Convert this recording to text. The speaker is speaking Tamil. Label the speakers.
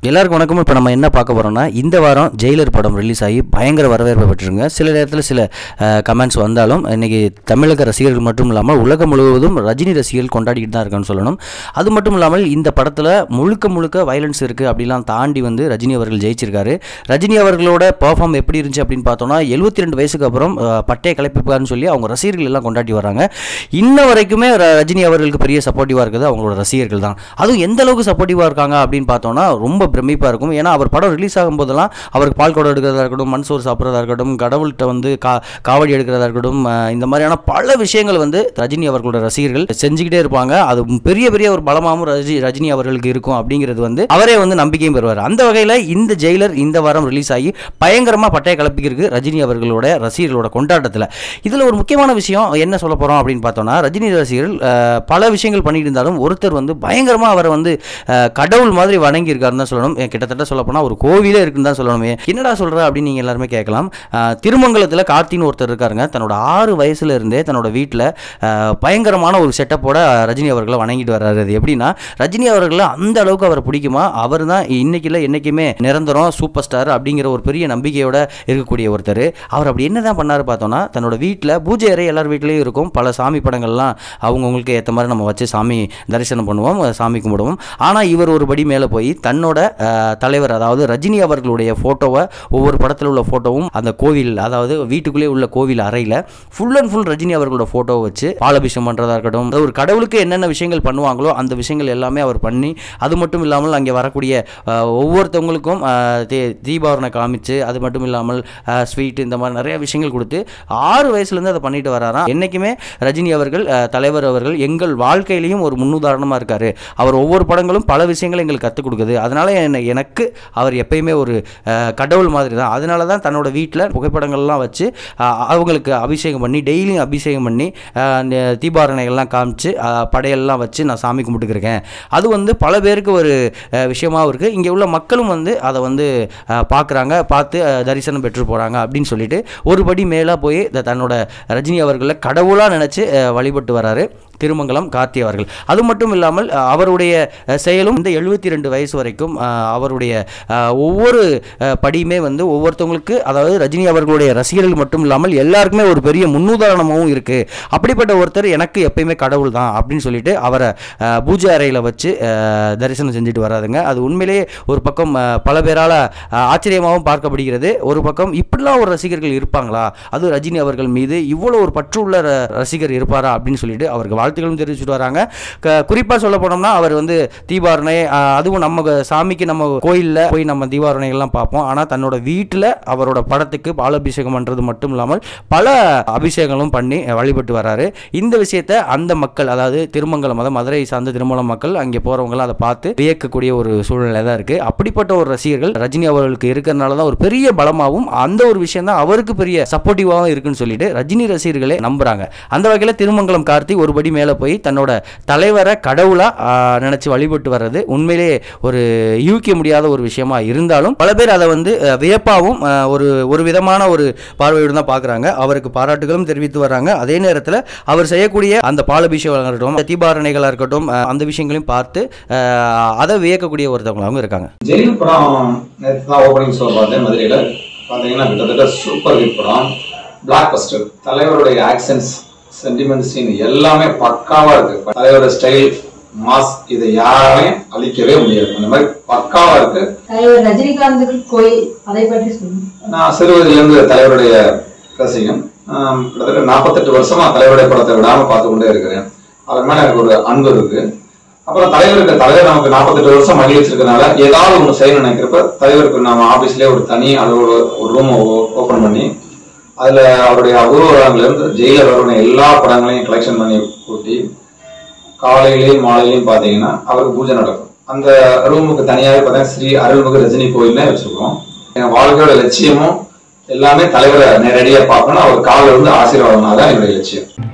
Speaker 1: எல்லாருக்கும் வணக்கம் இப்போ நம்ம என்ன பார்க்க போகிறோம்னா இந்த வாரம் ஜெயிலர் படம் ரிலீஸ் ஆகி பயங்கர வரவேற்பை பெற்றிருங்க சில நேரத்தில் சில கமெண்ட்ஸ் வந்தாலும் இன்னைக்கு தமிழக ரசிகர்கள் மட்டும் இல்லாமல் உலகம் முழுவதும் ரஜினி ரசிகர்கள் கொண்டாடிக்கிட்டு தான் இருக்கான்னு சொல்லணும் அது மட்டும் இல்லாமல் இந்த படத்தில் முழுக்க முழுக்க வயலன்ஸ் இருக்குது அப்படிலாம் தாண்டி வந்து ரஜினி அவர்கள் ஜெயிச்சிருக்காரு ரஜினி அவர்களோட பெர்ஃபார்ம் எப்படி இருந்துச்சு அப்படின்னு பார்த்தோம்னா எழுபத்தி ரெண்டு வயசுக்கு அப்புறம் அஹ், பட்டைய கலைப்பிப்பார்னு சொல்லி அவங்க ரசிகர்கள் எல்லாம் கொண்டாடி வராங்க இன்ன வரைக்குமே ர- ரஜினி அவர்களுக்கு பெரிய சப்போர்ட்டிவாக இருக்குது அவங்களோட ரசிகர்கள் தான் அதுவும் எந்த அளவுக்கு சப்போர்ட்டிவாக இருக்காங்க அப்படின்னு பார்த்தோம்னா ரொம்ப பிரமிப்பாக இருக்கும் ஏன்னா அவர் படம் ரிலீஸ் ஆகும்போதெல்லாம் அவருக்கு பால் குடம் எடுக்கிறதா இருக்கட்டும் மண் சோறு சாப்பிட்றதா இருக்கட்டும் கடவுள்கிட்ட வந்து கா காவடி எடுக்கிறதா இருக்கட்டும் அஹ், இந்த மாதிரியான பல விஷயங்கள் வந்து ரஜினி அவர்களோட ரசிகர்கள் செஞ்சுக்கிட்டே இருப்பாங்க அது பெரிய பெரிய ஒரு பலமாகவும் ரஜி ரஜினி அவர்களுக்கு இருக்கும் அப்படிங்கிறது வந்து அவரே வந்து நம்பிக்கையும் பெறுவார் அந்த வகையில் இந்த ஜெயிலர் இந்த வாரம் ரிலீஸ் ஆகி பயங்கரமாக பட்டைய கலப்பிக்கிருக்கு ரஜினி அவர்களோட ரசிகர்களோட கொண்டாட்டத்தில் இதில் ஒரு முக்கியமான விஷயம் என்ன சொல்ல போகிறோம் அப்படின்னு பார்த்தோம்னா ரஜினி ரசிகர்கள் அஹ், பல விஷயங்கள் பண்ணிட்டு இருந்தாலும் ஒருத்தர் வந்து பயங்கரமாக அவரை வந்து அஹ், கடவுள் மாதிரி வணங்கி இருக்காருன்னு தான் சொல்லணும் அஹ், கிட்டத்தட்ட சொல்ல போனால் ஒரு கோவிலே இருக்குன்னு தான் சொல்லணுமே என்னடா சொல்கிற அப்படின்னு நீங்கள் எல்லாருமே கேட்கலாம் அஹ், திருமங்கலத்தில் கார்த்தின்னு ஒருத்தர் இருக்காருங்க தன்னோட ஆறு வயசுல இருந்தே தன்னோட வீட்டில் பயங்கரமான ஒரு செட்டப்போட ரஜினி அவர்களை வணங்கிட்டு வர்றாரு அது எப்படின்னா ரஜினி அவர்களை அந்த அளவுக்கு அவரை பிடிக்குமா அவர் தான் இன்னைக்கு இல்லை என்றைக்குமே நிரந்தரம் சூப்பர் ஸ்டார் அப்படிங்கிற ஒரு பெரிய நம்பிக்கையோட இருக்கக்கூடிய ஒருத்தர் அவர் அப்படி என்ன தான் பண்ணார் பார்த்தோன்னா தன்னோட வீட்டில் பூஜை அறை எல்லார் வீட்லேயும் இருக்கும் பல சாமி படங்கள்லாம் அவங்கவுங்களுக்கு ஏற்ற மாதிரி நம்ம வச்சு சாமி தரிசனம் பண்ணுவோம் சாமி கும்பிடுவோம் ஆனால் இவர் ஒரு படி மேலே போய் தன்னோட அஹ், தலைவர் அதாவது ரஜினி அவர்களுடைய ஃபோட்டோவை ஒவ்வொரு படத்தில் உள்ள ஃபோட்டோவும் அந்த கோவில் அதாவது வீட்டுக்குள்ளே உள்ள கோவில் அறையில் ஃபுல் அண்ட் ஃபுல் ரஜினி அவர்களோட ஃபோட்டோவை வச்சு பாலபிஷம் பண்ணுறதா இருக்கட்டும் அதாவது ஒரு கடவுளுக்கு என்னென்ன விஷயங்கள் பண்ணுவாங்களோ அந்த விஷயங்கள் எல்லாமே அவர் பண்ணி அது மட்டும் இல்லாமல் அங்கே வரக்கூடிய அஹ், ஒவ்வொருத்தவங்களுக்கும் அஹ், தீ- தீபாவளை காமிச்சு அது மட்டும் இல்லாமல் ஸ்வீட் இந்த மாதிரி நிறைய விஷயங்கள் கொடுத்து ஆறு வயசுலேருந்து அதை பண்ணிட்டு வராராம் என்றைக்குமே ரஜினி அவர்கள் அஹ், தலைவர் அவர்கள் எங்கள் வாழ்க்கையிலையும் ஒரு முன்னுதாரணமாக இருக்காரு அவர் ஒவ்வொரு படங்களும் பல விஷயங்களை எங்களுக்கு கற்றுக் கொடுக்குது அதனால என்ன- எனக்கு அவர் எப்பயுமே ஒரு அஹ், கடவுள் மாதிரி தான் அதனால தான் தன்னோட வீட்டில் புகைப்படங்கள்லாம் வச்சு அஹ், அவங்களுக்கு அபிஷேகம் பண்ணி டெய்லியும் அபிஷேகம் பண்ணி அஹ், இந்த தீபாரணைகள்லாம் காமிச்சு அஹ், படையெல்லாம் வச்சு நான் சாமி கும்பிட்டுக்கிருக்கேன் அது வந்து பல பேருக்கு ஒரு அஹ், விஷயமாவும் இருக்குது இங்கே உள்ள மக்களும் வந்து அதை வந்து பார்க்குறாங்க பார்த்து அஹ், தரிசனம் பெற்று போகிறாங்க அப்படின்னு சொல்லிட்டு ஒரு படி மேலே போய் த- தன்னோட ரஜினி அவர்களை கடவுளாக நினச்சி வழிபட்டு வராரு திருமங்கலம் கார்த்தி அவர்கள் அது மட்டும் இல்லாமல் அஹ், அவருடைய அஹ், செயலும் இந்த எழுபத்தி ரெண்டு வயசு வரைக்கும் அஹ், அவருடைய அஹ், ஒவ்வொரு அஹ், படியுமே வந்து ஒவ்வொருத்தவங்களுக்கு அதாவது ரஜினி அவர்களுடைய ரசிகர்கள் மட்டும் இல்லாமல் எல்லாருக்குமே ஒரு பெரிய முன்னுதாரணமாகவும் இருக்குது அப்படிப்பட்ட ஒருத்தர் எனக்கு எப்பயுமே கடவுள் தான் அப்படின்னு சொல்லிட்டு அவரை அஹ், பூஜை அறையில் வச்சு அஹ், தரிசனம் செஞ்சுட்டு வராதுங்க அது உண்மையிலேயே ஒரு பக்கம் அஹ், பல பேரால் ஆச்சரியமாகவும் பார்க்கப்படுகிறது ஒரு பக்கம் இப்படிலாம் ஒரு ரசிகர்கள் இருப்பாங்களா அது ரஜினி அவர்கள் மீது இவ்வளோ ஒரு பற்றுள்ள ர- ரசிகர் இருப்பாரா அப்படின்னு சொல்லிட்டு அவருக்கு வாழ்த்துக்களும் தெரிவிச்சுட்டு வராங்க குறிப்பாக சொல்ல போனோம்னா அவர் வந்து தீபாரணை அஹ், அதுவும் நம்ம க- சாமிக்கு நம்ம கோயிலில் போய் நம்ம தீபாரணைகள்லாம் பார்ப்போம் ஆனால் தன்னோட வீட்டில் அவரோட படத்துக்கு பாலாபிஷேகம் பண்ணுறது மட்டும் இல்லாமல் பல அபிஷேகங்களும் பண்ணி அஹ், வழிபட்டு வராரு இந்த விஷயத்தை அந்த மக்கள் அதாவது திருமங்கலம் அதாவது மதுரை சார்ந்த திருமங்கலம் மக்கள் அங்கே போகிறவங்களாம் அதை பார்த்து வியக்கக்கூடிய ஒரு சூழ்நிலை தான் இருக்குது அப்படிப்பட்ட ஒரு ரசிகர்கள் ரஜினி அவர்களுக்கு இருக்கிறனால தான் ஒரு பெரிய பலமாகவும் அந்த ஒரு விஷயம் தான் அவருக்கு பெரிய சப்போர்ட்டிவாகவும் இருக்குன்னு சொல்லிட்டு ரஜினி ரசிகர்களே நம்புறாங்க அந்த வகையில் திருமங்கலம் கார்த்தி ஒருபடி மேலே போய் தன்னோட தலைவரை கடவுளாக நினச்சி வழிபட்டு வர்றது உண்மையிலேயே ஒரு யூகிக்க முடியாத ஒரு விஷயமா இருந்தாலும் பல பேர் அதை வந்து அஹ், வியப்பாவும் அஹ், ஒரு ஒரு விதமான ஒரு பார்வையோடு தான் பார்க்குறாங்க அவருக்கு பாராட்டுகளும் தெரிவித்து வர்றாங்க அதே நேரத்தில் அவர் செய்யக்கூடிய அந்த பாலபிஷேகம் இருக்கட்டும் தீபாரணைகளாக இருக்கட்டும் அஹ், அந்த விஷயங்களையும் பார்த்து அஹ், அதை வியக்கக்கூடிய ஒருத்தவங்களாகவும் இருக்காங்க
Speaker 2: ஜெயில் படம் நேற்று தான் ஓப்பனிங் ஷோ பார்த்தேன் மதுரையில் பார்த்தீங்கன்னா கிட்டத்தட்ட சூப்பர் ஹிட் படம் பிளாக் பஸ்டர் தலைவருடைய ஆக்சன்ஸ் சென்டிமெண்ட் சீன் எல்லாமே பக்காவா இருக்கு தலைவரோட ஸ்டைல் மாஸ் இதை யாரையும் அழிக்கவே முடியாது அந்த மாதிரி பக்காவா இருக்கு
Speaker 3: தலைவர் ரஜினிகாந்துக்கு கோயில் அதை பற்றி சொல்லுங்க
Speaker 2: நான் சிறு வயதிலிருந்து தலைவருடைய ரசிகன் ஆம், கிட்டத்தட்ட நாற்பத்தெட்டு வருஷமா தலைவருடைய படத்தை விடாம பார்த்து கொண்டே இருக்கிறேன் அவர் மேல எனக்கு ஒரு அன்பு இருக்கு அப்புறம் தலைவருக்கு தலைவர் நமக்கு நாற்பத்தெட்டு வருஷம் மணி வச்சிருக்கனால ஏதாவது ஒன்று செய்யணும்னு நினைக்கிறப்ப தலைவருக்கு நம்ம ஆபீஸ்லயே ஒரு தனி அளவு ஒரு ரூம் ஓபன் பண்ணி அதுல அவருடைய அபூர்வங்கள்ல இருந்து ஜெயிலர் வரணும் எல்லா படங்களையும் கலெக்ஷன் பண்ணி கூட்டி காலையிலயும் மாலையிலயும் பாத்தீங்கன்னா அவருக்கு பூஜை நடக்கும் அந்த ரூமுக்கு தனியாவே பார்த்தீங்கன்னா ஸ்ரீ அருள்மிகு ரஜினி கோயில்னே வச்சிருக்கோம் என் வாழ்க்கையோட லட்சியமும் எல்லாமே தலைவரை நேரடியா பார்க்கணும் அவர் காலில் வந்து ஆசீர்வாதம் தான் என்னுடைய லட்சியம்